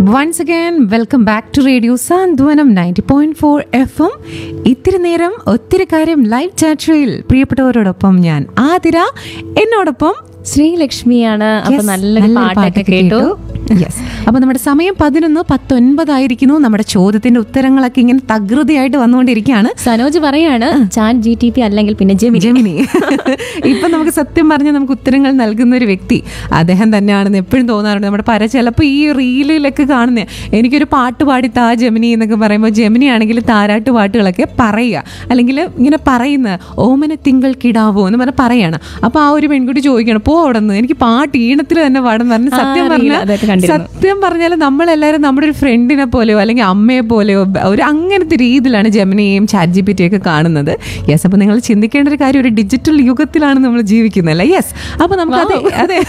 Once again welcome back to radio Santhwanam ninety point four F M ഇത്തിരി നേരം ഒത്തിരി കാര്യം ലൈവ് ചാറ്ററിൽ പ്രിയപ്പെട്ടവരോടൊപ്പം ഞാൻ ആതിര എന്നോടൊപ്പം ശ്രീലക്ഷ്മിയാണ് അപ്പൊ Yes, നല്ലൊരു പാട്ടൊക്കെ കേട്ടു യെസ് അപ്പൊ നമ്മുടെ സമയം പതിനൊന്ന് പത്തൊൻപതായിരിക്കുന്നു നമ്മുടെ ചോദ്യത്തിന്റെ ഉത്തരങ്ങളൊക്കെ ഇങ്ങനെ തകൃതിയായിട്ട് വന്നുകൊണ്ടിരിക്കുകയാണ് സനോജ് പറയാണ് ചാറ്റ് ജി ടി പി അല്ലെങ്കിൽ പിന്നെ ജെമി ജമിനി ഇപ്പൊ നമുക്ക് സത്യം പറഞ്ഞ നമുക്ക് ഉത്തരങ്ങൾ നൽകുന്ന ഒരു വ്യക്തി അദ്ദേഹം തന്നെയാണെന്ന് എപ്പോഴും തോന്നാറുണ്ട് നമ്മുടെ പര ചിലപ്പോൾ ഈ റീലിലൊക്കെ കാണുന്ന എനിക്കൊരു പാട്ട് പാടി താ ജമിനി എന്നൊക്കെ പറയുമ്പോൾ ജമിനി ആണെങ്കിൽ താരാട്ട് പാട്ടുകളൊക്കെ പറയുക അല്ലെങ്കിൽ ഇങ്ങനെ പറയുന്ന ഓമന തിങ്കൾ കിടാവോ എന്ന് പറഞ്ഞ പറയാണ് അപ്പൊ ആ ഒരു പെൺകുട്ടി ചോദിക്കണം പോ അവിടെ നിന്ന് എനിക്ക് പാട്ട് ഈണത്തിൽ തന്നെ പാടുന്ന പറഞ്ഞ് സത്യം ആ, reel അതൊക്കെ പറഞ്ഞാൽ കണ്ടിരുന്നു. സത്യം പറഞ്ഞാൽ നമ്മളെല്ലാവരും നമ്മുടെ ഒരു ഫ്രണ്ടിനെ പോലെയോ അല്ലെങ്കിൽ അമ്മയെ പോലെയോ ബ- ഒരു അങ്ങനത്തെ രീതിയിലാണ് ജമിനിയെയും ചാറ്റ് ജി പി ടി ഒക്കെ കാണുന്നത് യെസ് അപ്പൊ നിങ്ങൾ ചിന്തിക്കേണ്ട ഒരു കാര്യം ഒരു ഡിജിറ്റൽ യുഗത്തിലാണ് നമ്മൾ ജീവിക്കുന്നത് അല്ലേ യെസ് അപ്പൊ നമുക്ക് അതെ അതെ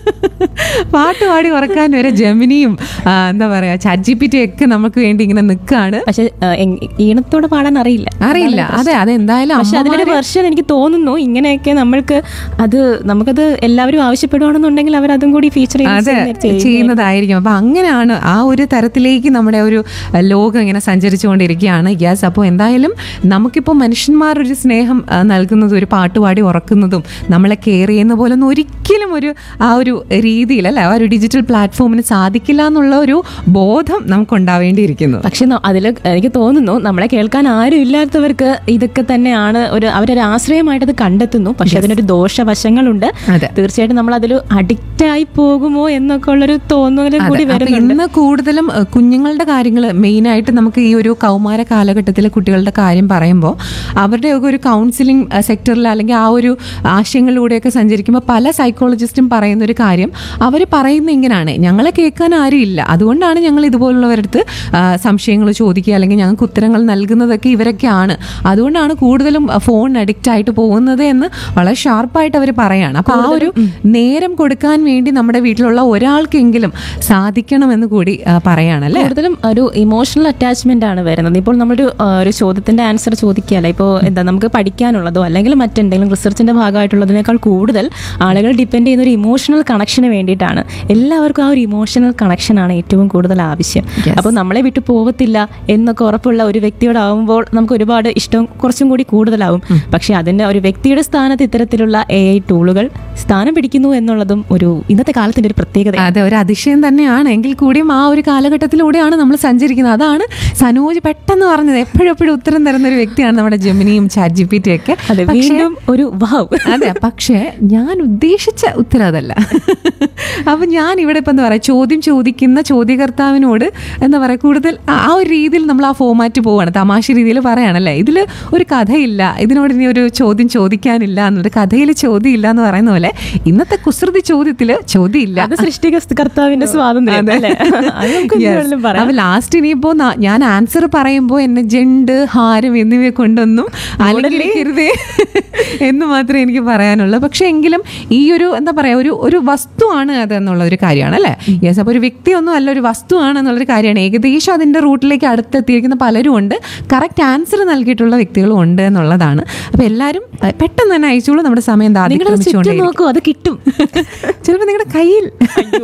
പാട്ട് പാടി ഉറക്കാൻ വരെ ജമിനിയും ആ, എന്താ പറയാ ചാറ്റ് ജി പി ടി ഒക്കെ നമുക്ക് വേണ്ടി ഇങ്ങനെ നിൽക്കാണ് പക്ഷെ ആ, എങ്- ഈണത്തോടെ പാടാൻ അറിയില്ല അറിയില്ല അതെ അതെന്തായാലും പക്ഷെ അതിനൊരു വെർഷൻ എനിക്ക് തോന്നുന്നു ഇങ്ങനെയൊക്കെ നമ്മൾക്ക് അത് നമുക്കത് എല്ലാവരും ആവശ്യപ്പെടുവാണെന്നുണ്ടെങ്കിൽ അവർ അതും കൂടി ഫീച്ചർ അതെ ചെയ്യുന്നതായിരിക്കും അപ്പൊ അങ്ങനെയാണ് ആ ഒരു തരത്തിലേക്ക് നമ്മുടെ ഒരു അഹ്, ലോകം ഇങ്ങനെ സഞ്ചരിച്ചുകൊണ്ടിരിക്കുകയാണ് യെസ് അപ്പോൾ എന്തായാലും നമുക്കിപ്പോൾ മനുഷ്യന്മാർ ഒരു സ്നേഹം അഹ്, നൽകുന്നതും ഒരു പാട്ടുപാടി ഉറക്കുന്നതും നമ്മളെ കെയർ ചെയ്യുന്ന പോലെ ഒന്നും ഒരിക്കലും ഒരു ആ ഒരു രീതിയിൽ അല്ലെ ആ ഒരു ഡിജിറ്റൽ പ്ലാറ്റ്ഫോമിന് സാധിക്കില്ല എന്നുള്ള ഒരു ബോധം നമുക്ക് ഉണ്ടാവേണ്ടിയിരിക്കുന്നു പക്ഷെ അതിൽ എനിക്ക് തോന്നുന്നു നമ്മളെ കേൾക്കാൻ ആരും ഇല്ലാത്തവർക്ക് ഇതൊക്കെ തന്നെയാണ് ഒരു അവരൊരു ആശ്രയമായിട്ട് അത് കണ്ടെത്തുന്നു പക്ഷെ അതിനൊരു ദോഷവശങ്ങളുണ്ട് അതെ തീർച്ചയായിട്ടും നമ്മൾ അതിൽ അഡിക്റ്റ് ആയി പോകുമോ എന്നൊക്കെ ഉള്ളൊരു തോന്നലും കൂടി അപ്പൊ വരുന്നുണ്ട് ഇന്ന് കൂടുതലും അഹ്, കുഞ്ഞുങ്ങളുടെ കാര്യങ്ങൾ മെയിനായിട്ട് നമുക്ക് ഈ ഒരു കൗമാര കാലഘട്ടത്തിലെ കുട്ടികളുടെ കാര്യം പറയുമ്പോൾ അവരുടെ ഒക്കെ ഒരു കൗൺസിലിംഗ് സെക്ടറിൽ അല്ലെങ്കിൽ ആ ഒരു ആശയങ്ങളിലൂടെയൊക്കെ സഞ്ചരിക്കുമ്പോൾ പല സൈക്കോളജിസ്റ്റും പറയുന്ന ഒരു കാര്യം അവർ പറയുന്ന ഇങ്ങനെയാണ് ഞങ്ങളെ കേൾക്കാൻ ആരും ഇല്ല അതുകൊണ്ടാണ് ഞങ്ങൾ ഇതുപോലുള്ളവരടുത്ത് സംശയങ്ങൾ ചോദിക്കുക അല്ലെങ്കിൽ ഞങ്ങൾക്ക് ഉത്തരങ്ങൾ നൽകുന്നതൊക്കെ ഇവരൊക്കെയാണ് അതുകൊണ്ടാണ് കൂടുതലും ഫോൺ അഡിക്റ്റ് ആയിട്ട് പോകുന്നത് എന്ന് വളരെ ഷാർപ്പായിട്ട് അവർ പറയാണ് അപ്പൊ ആ ഒരു നേരം കൊടുക്കാൻ വേണ്ടി നമ്മുടെ വീട്ടിലുള്ള ഒരാൾക്കെങ്കിലും സാധിക്കണമെന്ന് കൂടി ആ, പറയാണല്ലേ കൂടുതലും ഒരു ഇമോഷണൽ അറ്റാച്ച്മെന്റ് ആണ് വരുന്നത് ഇപ്പോൾ നമ്മളൊരു ആ, ഒരു ചോദ്യത്തിന്റെ ആൻസർ ചോദിക്കുകയല്ല ഇപ്പോൾ എന്താ നമുക്ക് പഠിക്കാനുള്ളതോ അല്ലെങ്കിൽ മറ്റെന്തെങ്കിലും റിസർച്ചിന്റെ ഭാഗമായിട്ടുള്ളതിനേക്കാൾ കൂടുതൽ ആളുകൾ ഡിപ്പെൻഡ് ചെയ്യുന്ന ഒരു ഇമോഷണൽ കണക്ഷന് വേണ്ടിയിട്ടാണ് എല്ലാവർക്കും ആ ഒരു ഇമോഷണൽ കണക്ഷൻ ആണ് ഏറ്റവും കൂടുതൽ ആവശ്യം Yes. അപ്പോൾ നമ്മളെ വിട്ടു പോകത്തില്ല എന്നൊക്കെ ഉറപ്പുള്ള ഒരു വ്യക്തിയോടാവുമ്പോൾ നമുക്ക് ഒരുപാട് ഇഷ്ടം കുറച്ചും കൂടി കൂടുതലാവും പക്ഷെ അതിന്റെ ഒരു വ്യക്തിയുടെ സ്ഥാനത്ത് ഇത്തരത്തിലുള്ള എ ഐ ടൂളുകൾ സ്ഥാനം പിടിക്കുന്നു എന്നുള്ളതും ഒരു ഇന്നത്തെ കാലത്തിന്റെ ഒരു പ്രത്യേകത അതെ ഒരു അതിശയം തന്നെയാണ് എങ്കിൽ കൂടിയും ആ ഒരു കാലഘട്ടത്തിലൂടെയാണ് നമ്മൾ സഞ്ചരിക്കുന്നത് അതാണ് സനോജ് പെട്ടെന്ന് പറഞ്ഞത് എപ്പോഴും എപ്പോഴും ഉത്തരം തരുന്ന ഒരു വ്യക്തിയാണ് നമ്മുടെ ജെമിനിയും ചാറ്റ് ജി പി ടി ഒക്കെ അതെ പക്ഷേ- വീണ്ടും ഒരു വാവ് അതെ പക്ഷേ ഞാൻ ഉദ്ദേശിച്ച ഉത്തരം അതല്ല അപ്പൊ ഞാൻ ഇവിടെ ഇപ്പം എന്താ പറയാ ചോദ്യം ചോദിക്കുന്ന ചോദ്യകർത്താവിനോട് എന്താ പറയാ കൂടുതൽ ആ- ആ ഒരു രീതിയിൽ നമ്മൾ ആ ഫോമാറ്റ് പോവാണ് തമാശ രീതിയിൽ പറയാണല്ലേ ഇതിൽ ഒരു കഥയില്ല ഇതിനോട് ഇനി ഒരു ചോദ്യം ചോദിക്കാനില്ല എന്നുള്ളത് കഥയിൽ ചോദ്യം ഇല്ല എന്ന് പറയുന്ന പോലെ ഇന്നത്തെ കുസൃതി ചോദ്യത്തിൽ ചോദ്യം ഇല്ല അത് സൃഷ്ടികർത്താവിന്റെ സ്വാതന്ത്ര്യം അല്ലേ അത് നമുക്ക് എന്ത് വേണമെങ്കിലും പറയാം അപ്പൊ ലാസ്റ്റ് ഇനിയിപ്പോ ന- ഞാൻ ആൻസർ പറയുമ്പോ എന്നെ ജണ്ട് ഹാരം എന്നിവയെ കൊണ്ടൊന്നും അലങ്കരിക്കരുതേ എന്ന് മാത്രമേ എനിക്ക് പറയാനുള്ളൂ പക്ഷെ എങ്കിലും ഈ ഒരു എന്താ പറയാ ഒരു ഒരു വസ്തുവാണ് അത് എന്നുള്ള ഒരു കാര്യമാണ് അല്ലേ യെസ് അപ്പൊ ഒരു വ്യക്തിയൊന്നും അല്ല ഒരു വസ്തുവാണ് എന്നുള്ളൊരു കാര്യമാണ് ഏകദേശം അതിന്റെ റൂട്ടിലേക്ക് അടുത്തെത്തിയിരിക്കുന്ന പലരും ഉണ്ട് കറക്റ്റ് ആൻസർ നൽകിയിട്ടുള്ള വ്യക്തികളും ഉണ്ട് എന്നുള്ളതാണ് അപ്പൊ എല്ലാവരും അഹ്, പെട്ടെന്ന് തന്നെ അയച്ചോളൂ നമ്മുടെ സമയം നിങ്ങൾ ചുറ്റും ദാദിക്രമിച്ചുകൊണ്ടേ നോക്കൂ അത് കിട്ടും ചിലപ്പോൾ നിങ്ങളുടെ കയ്യിൽ